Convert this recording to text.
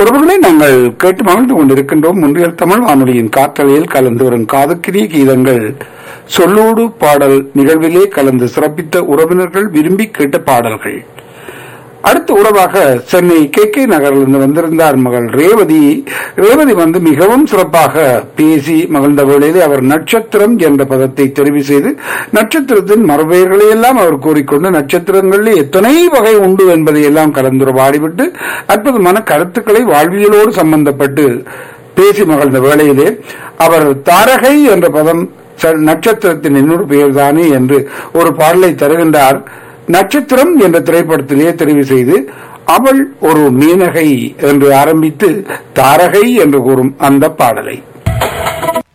உறவுகளை நாங்கள் கேட்டு மகிழ்ந்து கொண்டிருக்கின்றோம் முன்றியல் தமிழ் வானொலியின் காற்றலையில் கலந்து வரும் காதுக்கிரிய கீதங்கள் சொல்லோடு பாடல் நிகழ்விலே கலந்து சிறப்பித்த உறவினர்கள் விரும்பி கேட்ட பாடல்கள் அடுத்த உறவாக சென்னை கே கே நகரிலிருந்து வந்திருந்தார் மகள் ரேவதி ரேவதி வந்து மிகவும் சிறப்பாக பேசி மகிழ்ந்த வேளையிலே அவர் நட்சத்திரம் என்ற பதத்தை தெரிவு செய்து நட்சத்திரத்தின் மறுபெயர்களை எல்லாம் அவர் கூறிக்கொண்டு நட்சத்திரங்களில் எத்தனை வகை உண்டு என்பதை எல்லாம் கலந்துரையாடிவிட்டு அற்புதமான கருத்துக்களை வாழ்வியலோடு சம்பந்தப்பட்டு பேசி மகிழ்ந்த வேளையிலே அவர் தாரகை என்ற பதம் ச- நட்சத்திரத்தின் இன்னொரு பெயர்தானே என்று ஒரு பாடலை தருகின்றார் நட்சத்திரம் என்ற திரைப்படத்திலேயே தெரிவு செய்து அவள் ஒரு மீனகை என்று ஆரம்பித்து தாரகை என்று கூறும் அந்த பாடலை